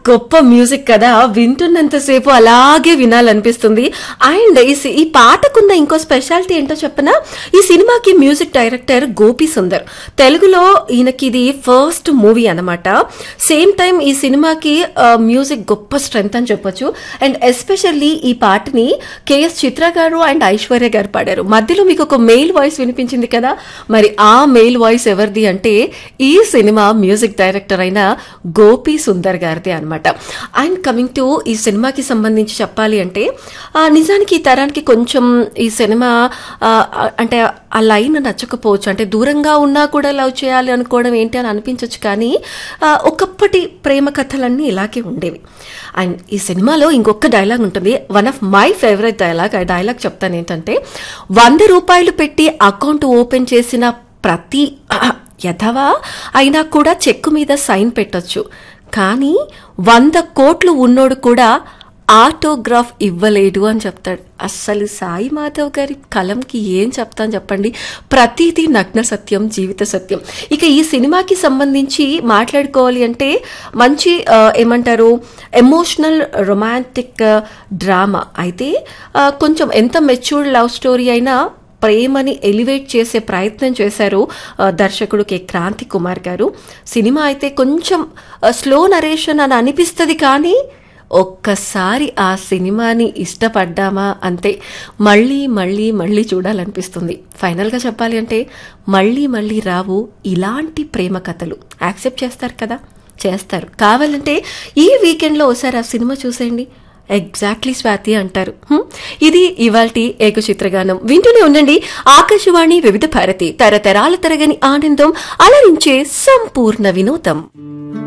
గొప్ప మ్యూజిక్ కదా వింటున్నంతసేపు అలాగే వినాలనిపిస్తుంది అండ్ ఈ సి- ఈ పాటకున్న ఇంకో స్పెషాలిటీ ఏంటో చెప్పనా ఈ సినిమాకి మ్యూజిక్ డైరెక్టర్ గోపి సుందర్ తెలుగులో ఈయనకి ఇది ఫస్ట్ మూవీ అన్నమాట సేమ్ టైం ఈ సినిమాకి ఆ, మ్యూజిక్ గొప్ప స్ట్రెంగ్త్ అని చెప్పొచ్చు అండ్ ఎస్పెషల్లీ ఈ పాటని కేఎస్ చిత్ర గారు అండ్ ఐశ్వర్య గారు పాడారు మధ్యలో మీకు ఒక మెయిల్ వాయిస్ వినిపించింది కదా మరి ఆ మెయిల్ వాయిస్ ఎవరిది అంటే ఈ సినిమా మ్యూజిక్ డైరెక్టర్ అయిన గోపి సుందర్ గారిది అనమాట అండ్ కమింగ్ టు ఈ సినిమాకి సంబంధించి చెప్పాలి అంటే ఆ, నిజానికి ఈ తరానికి కొంచెం ఈ సినిమా ఆ, అంటే ఆ లైన్ నచ్చకపోవచ్చు అంటే దూరంగా ఉన్నా కూడా లవ్ చేయాలి అనుకోవడం ఏంటి అని అనిపించవచ్చు కానీ ఆ, ఒకప్పటి ప్రేమ కథలన్నీ ఇలాగే ఉండేవి అండ్ ఈ సినిమాలో ఇంకొక డైలాగ్ ఉంటుంది one of my favourite dialogue ఆ డైలాగ్ చెప్తాను ఏంటంటే వంద రూపాయలు పెట్టి అకౌంట్ ఓపెన్ చేసిన ప్రతి యథవా అయినా కూడా చెక్కు మీద సైన్ పెట్టొచ్చు కానీ వంద కోట్లు ఉన్నోడు కూడా ఆటోగ్రాఫ్ ఇవ్వలేడు అని చెప్తాడు అస్సలు సాయి మాధవ్ గారి కలంకి ఏం చెప్తాను చెప్పండి ప్రతిదీ నగ్న సత్యం జీవిత సత్యం ఇక ఈ సినిమాకి సంబంధించి మాట్లాడుకోవాలి అంటే మంచి ఆ, ఏమంటారు ఎమోషనల్ రొమాంటిక్ డ్రామా అయితే ఆ, కొంచెం ఎంత మెచ్యూర్డ్ లవ్ స్టోరీ అయినా ప్రేమని ఎలివేట్ చేసే ప్రయత్నం చేశారు ఆ, దర్శకుడు కె క్రాంతి కుమార్ గారు సినిమా అయితే కొంచెం స్లో నరేషన్ అని అనిపిస్తుంది కానీ ఒక్కసారి ఆ సినిమాని ఇష్టపడ్డామా అంతే మళ్ళీ మళ్ళీ మళ్ళీ చూడాలనిపిస్తుంది ఫైనల్గా చెప్పాలి అంటే మళ్ళీ మళ్ళీ రావు ఇలాంటి ప్రేమ కథలు యాక్సెప్ట్ చేస్తారు కదా చేస్తారు కావాలంటే ఈ వీకెండ్లో ఒకసారి ఆ సినిమా చూసేయండి ఎగ్జాక్ట్లీ స్వాతి అంటారు హ్మ్? ఇది ఇవాల్టి ఏకచిత్రగానం వింటూనే ఉండండి ఆకాశవాణి వివిధ భారతి తరతరాల తరగని ఆనందం అలరించే సంపూర్ణ వినోదం